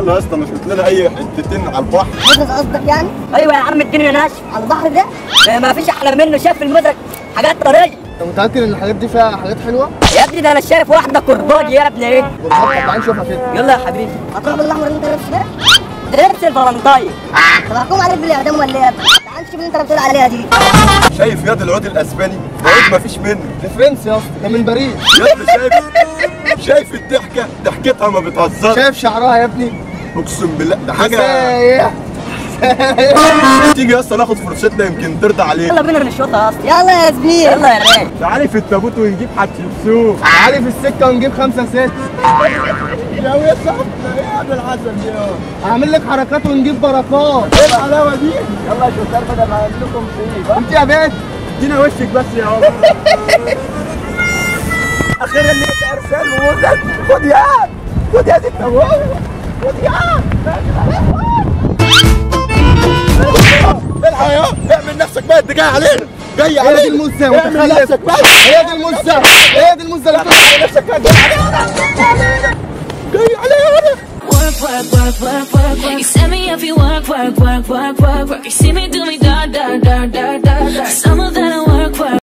يلا يا اسطى نشوف لنا اي حتتين على البحر مدرس قصدك يعني ايوه يا عم الدنيا ناشف على البحر ده ما فيش احلى منه شاف في المدرك حاجات طريه انت متاكد ان الحاجات دي فيها حاجات حلوه؟ يا ابني ده انا شايف واحده كرباج يا ابني ايه والله تعالى نشوفها كده يلا يا حبيبي هتروح بالاحمر اللي انت لابسه ده لبس الفالنتاين طب هحكم عليك بالاعدام ولا ايه تعال نشوف اللي انت بتقول عليها دي شايف ياد العود الاسباني العود مفيش منه ده فرنسي يا اسطى ده من باريس ياد شايف شايف الضحكه ضحكتها ما بتهزرش شايف شعرها يا ابني اقسم بالله ده حاجه سايح تيجي يا اسطى ناخد فرصتنا يمكن ترضى عليك يلا بينا نشوطها اصلا يلا يا زميل يلا يا رايق تعالي في التابوت ونجيب حتشبسوت تعالي في السكه ونجيب خمسه ست يا ويا صاحبنا ايه يا العسل دي يا هعمل لك حركات ونجيب بركات ايه الحلاوه دي يلا يا شطار بدل ما لكم فيه انت يا بنت ادينا وشك بس يا عمر اخيرا لقيت ارسال وموزك خد يا خد يا ست ابويا خد يا الحق يا اعمل نفسك بقى انت جاي علينا جاي هي دي علينا المزه اعمل متخلف نفسك بقى هي دي المزه هي دي المزه اللي اعمل نفسك بقى جاي علينا جاي علينا Work, work, work, work, work, work. You set me up, you work, work, work, work, work, work. You see me do me da da da da da da. Some of that I work, work.